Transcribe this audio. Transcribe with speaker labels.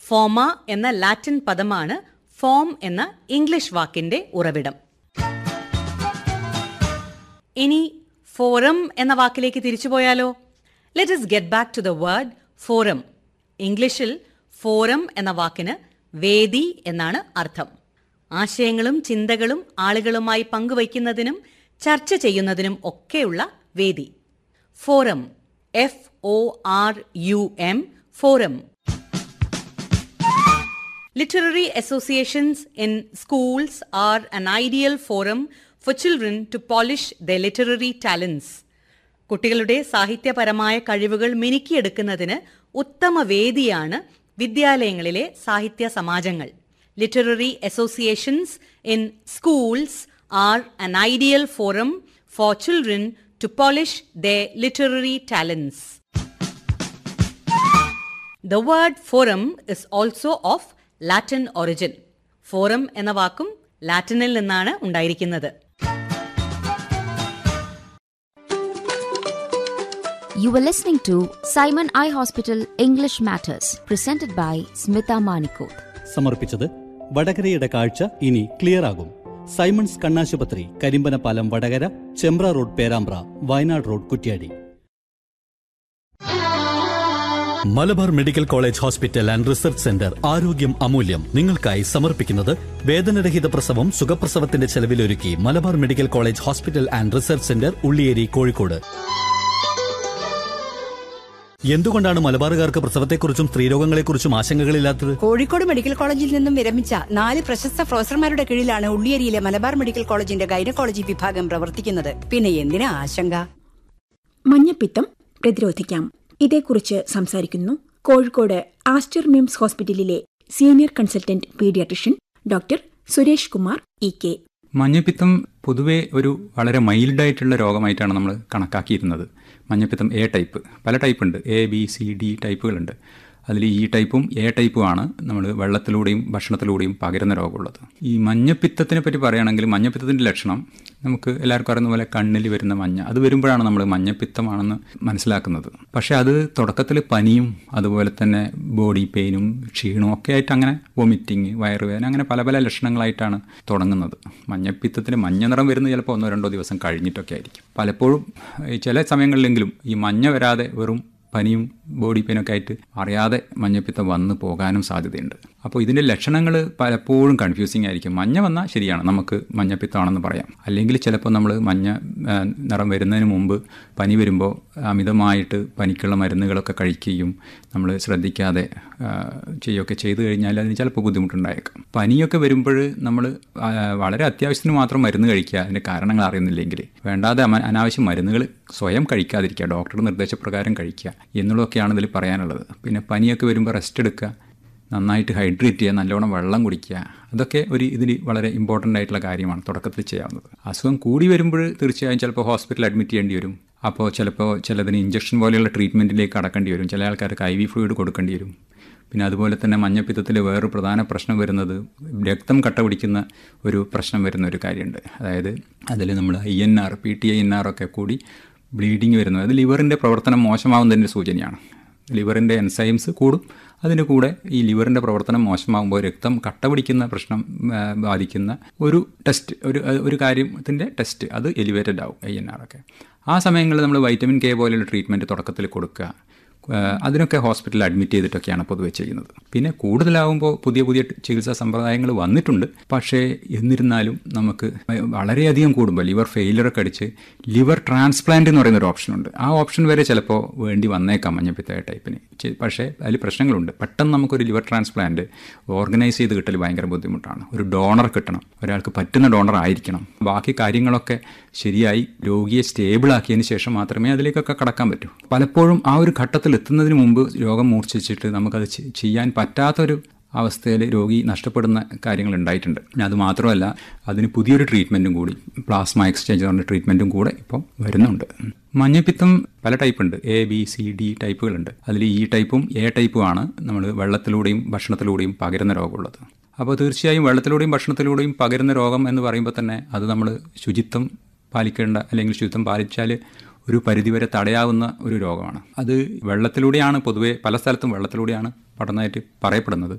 Speaker 1: ഫോമ എന്ന ലാറ്റിൻ പദമാണ് ഫോം എന്ന ഇംഗ്ലീഷ് വാക്കിന്റെ ഉറവിടം ഇനി ഫോറം എന്ന വാക്കിലേക്ക് തിരിച്ചുപോയാലോ let us get back to the word forum ഇംഗ്ലീഷിൽ ഫോറം എന്ന വാക്കിന് വേദി എന്നാണ് അർത്ഥം ആശയങ്ങളും ചിന്തകളും ആളുകളുമായി പങ്കുവയ്ക്കുന്നതിനും ചർച്ച ചെയ്യുന്നതിനും ഒക്കെയുള്ള വേദി forum F O R U M forum Literary associations in schools are an ideal forum for children to polish their literary talents. കുട്ടികളുടെ സാഹിത്യപരമായ കഴിവുകൾ മിനുക്കിയെടുക്കുന്നതിന് ഉത്തമ വേദിയാണ് വിദ്യാലയങ്ങളിലെ സാഹിത്യ സമാജങ്ങൾ literary associations in schools are an ideal forum for children to polish the literary talents The word forum is also of Latin origin. Forum എന്ന വാക്കും ലാറ്റിനിൽ നിന്നാണ് ഉണ്ടായിരിക്കുന്നത്
Speaker 2: You were listening to Simon Eye Hospital English Matters, presented by Smita Manikoth.
Speaker 3: സമർപ്പിച്ചത് വടകരയുടെ കാഴ്ച ഇനി clear ആകും Simons കണ്ണാശുപത്രി Karimbanapalam Vadakara Chembra road Perambra Wayanad road Kuttiadi Malabar medical college hospital and research centre ആരോഗ്യം അമൂല്യം നിങ്ങൾക്കായി സമർപ്പിക്കുന്നത് വേദനരഹിത പ്രസവം സുഖപ്രസവത്തിന്റെ ചെലവിലൊരുക്കി Malabar medical college hospital and research centre Ulliyeri Kozhikode എന്തുകൊണ്ടാണ് മലബാറുകാർക്ക് പ്രസവത്തെക്കുറിച്ചും സ്ത്രീരോഗങ്ങളെക്കുറിച്ചും ആശങ്കകളില്ലാത്തത്
Speaker 4: കോഴിക്കോട് മെഡിക്കൽ കോളേജിൽ നിന്നും വിരമിച്ച നാല് പ്രശസ്ത പ്രൊഫസർമാരുടെ കീഴിലാണ് ഉള്ളിയേരിയിലെ മലബാർ മെഡിക്കൽ കോളേജിന്റെ ഗൈനക്കോളജി വിഭാഗം പ്രവർത്തിക്കുന്നത് പിന്നെ എന്തിനാ ആശങ്ക
Speaker 5: മഞ്ഞപ്പിത്തം പ്രതിരോധിക്കാം ഇതേക്കുറിച്ച് സംസാരിക്കുന്നു കോഴിക്കോട് ആസ്റ്റർ മിംസ് ഹോസ്പിറ്റലിലെ senior consultant paediatrician doctor Suresh Kumar E K
Speaker 6: മഞ്ഞപ്പിത്തം പൊതുവെ ഒരു വളരെ മൈൽഡായിട്ടുള്ള രോഗമായിട്ടാണ് നമ്മൾ കണക്കാക്കിയിരുന്നത് മഞ്ഞപ്പിത്തം എ ടൈപ്പ് പല ടൈപ്പ് ഉണ്ട് എ ബി സി ഡി ടൈപ്പുകളുണ്ട് അതിൽ ഈ ടൈപ്പും എ ടൈപ്പുമാണ് നമ്മൾ വെള്ളത്തിലൂടെയും ഭക്ഷണത്തിലൂടെയും പകരുന്ന രോഗമുള്ളത് ഈ മഞ്ഞപ്പിത്തത്തിനെ പറ്റി പറയുകയാണെങ്കിൽ മഞ്ഞപ്പിത്തത്തിൻ്റെ ലക്ഷണം നമുക്ക് എല്ലാവർക്കും അറിയുന്ന പോലെ കണ്ണിൽ വരുന്ന മഞ്ഞ അത് വരുമ്പോഴാണ് നമ്മൾ മഞ്ഞപ്പിത്തമാണെന്ന് മനസ്സിലാക്കുന്നത് പക്ഷേ അത് തുടക്കത്തിൽ പനിയും അതുപോലെ തന്നെ ബോഡി പെയിനും ക്ഷീണവും ഒക്കെ ആയിട്ട് അങ്ങനെ വൊമിറ്റിങ് വയറുവേദന അങ്ങനെ പല പല ലക്ഷണങ്ങളായിട്ടാണ് തുടങ്ങുന്നത് മഞ്ഞപ്പിത്തത്തിന് മഞ്ഞ നിറം വരുന്നത് ചിലപ്പോൾ ഒന്നോ രണ്ടോ ദിവസം കഴിഞ്ഞിട്ടൊക്കെ ആയിരിക്കും പലപ്പോഴും ഈ ചില സമയങ്ങളിലെങ്കിലും ഈ മഞ്ഞ വരാതെ വെറും പനിയും ബോഡി പെയിനൊക്കെ ആയിട്ട് അറിയാതെ മഞ്ഞപ്പിത്തം വന്നു പോകാനും സാധ്യതയുണ്ട് അപ്പോൾ ഇതിൻ്റെ ലക്ഷണങ്ങൾ പലപ്പോഴും കൺഫ്യൂസിങ് ആയിരിക്കും മഞ്ഞ വന്നാൽ ശരിയാണ് നമുക്ക് മഞ്ഞപ്പിത്തമാണെന്ന് പറയാം അല്ലെങ്കിൽ ചിലപ്പോൾ നമ്മൾ മഞ്ഞ ആ, നിറം വരുന്നതിന് മുമ്പ് പനി വരുമ്പോൾ അമിതമായിട്ട് പനിക്കുള്ള മരുന്നുകളൊക്കെ കഴിക്കുകയും നമ്മൾ ശ്രദ്ധിക്കാതെ ആ, ചെയ്യുകയൊക്കെ ചെയ്തു കഴിഞ്ഞാൽ അതിന് ചിലപ്പോൾ ബുദ്ധിമുട്ടുണ്ടായേക്കാം പനിയൊക്കെ വരുമ്പോൾ നമ്മൾ ആ, വളരെ അത്യാവശ്യത്തിന് മാത്രം മരുന്ന് കഴിക്കുക അതിൻ്റെ കാരണങ്ങൾ അറിയുന്നില്ലെങ്കിൽ വേണ്ടാതെ അമ- അനാവശ്യ മരുന്നുകൾ സ്വയം കഴിക്കാതിരിക്കുക ഡോക്ടറുടെ നിർദ്ദേശപ്രകാരം കഴിക്കുക എന്നുള്ളതൊക്കെയാണ് ഇതിൽ പറയാനുള്ളത് പിന്നെ പനിയൊക്കെ വരുമ്പോൾ റെസ്റ്റ് എടുക്കുക നന്നായിട്ട് ഹൈഡ്രേറ്റ് ചെയ്യുക നല്ലോണം വെള്ളം കുടിക്കുക അതൊക്കെ ഒരു ഇതിൽ വളരെ ഇമ്പോർട്ടൻ്റ് ആയിട്ടുള്ള കാര്യമാണ് തുടക്കത്തിൽ ചെയ്യാവുന്നത് അസുഖം കൂടി വരുമ്പോൾ തീർച്ചയായും ചിലപ്പോൾ ഹോസ്പിറ്റലിൽ അഡ്മിറ്റ് ചെയ്യേണ്ടി വരും അപ്പോൾ ചിലപ്പോൾ ചിലതിന് ഇഞ്ചക്ഷൻ പോലെയുള്ള ട്രീറ്റ്മെൻറ്റിലേക്ക് കടക്കേണ്ടി വരും ചില ആൾക്കാർക്ക് ഐ വി ഫ്ലൂയിഡ് കൊടുക്കേണ്ടി വരും പിന്നെ അതുപോലെ തന്നെ മഞ്ഞപ്പിത്തത്തിൽ വേറൊരു പ്രധാന പ്രശ്നം വരുന്നത് രക്തം കട്ട പിടിക്കുന്ന ഒരു പ്രശ്നം വരുന്ന ഒരു കാര്യമുണ്ട് അതായത് അതിൽ നമ്മൾ I N R P T I N R ഒക്കെ കൂടി ബ്ലീഡിങ് വരുന്നത് അത് ലിവറിൻ്റെ പ്രവർത്തനം മോശമാവുന്നതിൻ്റെ സൂചനയാണ് ലിവറിൻ്റെ എൻസൈംസ് കൂടും അതിന് കൂടെ ഈ ലിവറിൻ്റെ പ്രവർത്തനം മോശമാകുമ്പോൾ രക്തം കട്ട പിടിക്കുന്ന പ്രശ്നം ആ, ബാധിക്കുന്ന ഒരു ടെസ്റ്റ് ഒരു ഒരു കാര്യത്തിൻ്റെ ടെസ്റ്റ് അത് എലിവേറ്റഡ് ആവും ഐ എൻ ആർ ഒക്കെ ആ സമയങ്ങളിൽ നമ്മൾ വൈറ്റമിൻ കെ പോലെയുള്ള ട്രീറ്റ്മെൻറ്റ് തുടക്കത്തിൽ കൊടുക്കുക ഏഹ് അതിനൊക്കെ ഹോസ്പിറ്റലിൽ അഡ്മിറ്റ് ചെയ്തിട്ടൊക്കെയാണ് പൊതുവെ ചെയ്യുന്നത് പിന്നെ കൂടുതലാവുമ്പോൾ പുതിയ പുതിയ ചികിത്സാ സമ്പ്രദായങ്ങൾ വന്നിട്ടുണ്ട് പക്ഷേ എന്നിരുന്നാലും നമുക്ക് വളരെയധികം കൂടുമ്പോൾ ലിവർ ഫെയിലറൊക്കെ അടിച്ച് ലിവർ ട്രാൻസ്പ്ലാന്റ് എന്ന് പറയുന്ന ഒരു ഓപ്ഷനുണ്ട് ആ ഓപ്ഷൻ വരെ ചിലപ്പോൾ വേണ്ടി വന്നേക്കാം മഞ്ഞപ്പിത്ത ടൈപ്പിന് ചെ- പക്ഷേ അതിൽ പ്രശ്നങ്ങളുണ്ട് പെട്ടെന്ന് നമുക്കൊരു ലിവർ ട്രാൻസ്പ്ലാന്റ് ഓർഗനൈസ് ചെയ്ത് കിട്ടൽ ഭയങ്കര ബുദ്ധിമുട്ടാണ് ഒരു ഡോണർ കിട്ടണം ഒരാൾക്ക് പറ്റുന്ന ഡോണർ ആയിരിക്കണം ബാക്കി കാര്യങ്ങളൊക്കെ ശരിയായി രോഗിയെ സ്റ്റേബിൾ ആക്കിയതിന് ശേഷം മാത്രമേ അതിലേക്കൊക്കെ കടക്കാൻ പറ്റൂ പലപ്പോഴും ആ ഒരു ഘട്ടത്തിൽ എത്തുന്നതിന് മുമ്പ് രോഗം മൂർച്ഛിച്ചിട്ട് നമുക്കത് ചെ- ചെയ്യാൻ പറ്റാത്തൊരു അവസ്ഥയിൽ രോഗി നഷ്ടപ്പെടുന്ന കാര്യങ്ങൾ ഉണ്ടായിട്ടുണ്ട് പിന്നെ അത് മാത്രമല്ല അതിന് പുതിയൊരു ട്രീറ്റ്മെൻറ്റും കൂടി പ്ലാസ്മ എക്സ്ചേഞ്ച് പറഞ്ഞ ട്രീറ്റ്മെൻറ്റും കൂടെ ഇപ്പോൾ വരുന്നുണ്ട് മഞ്ഞപ്പിത്തം പല ടൈപ്പ് ഉണ്ട് എ ബി സി ഡി ടൈപ്പുകളുണ്ട് അതിൽ ഈ ടൈപ്പും എ ടൈപ്പുമാണ് നമ്മൾ വെള്ളത്തിലൂടെയും ഭക്ഷണത്തിലൂടെയും പകരുന്ന രോഗമുള്ളത് അപ്പോൾ തീർച്ചയായും വെള്ളത്തിലൂടെയും ഭക്ഷണത്തിലൂടെയും പകരുന്ന രോഗം എന്ന് പറയുമ്പോൾ തന്നെ അത് നമ്മൾ ശുചിത്വം പാലിക്കേണ്ട അല്ലെങ്കിൽ ശുചിത്വം പാലിച്ചാൽ ഒരു പരിധിവരെ തടയാവുന്ന ഒരു രോഗമാണ് അത് വെള്ളത്തിലൂടെയാണ് പൊതുവേ പല സ്ഥലത്തും വെള്ളത്തിലൂടെയാണ് പഠനമായിട്ട് പറയപ്പെടുന്നത്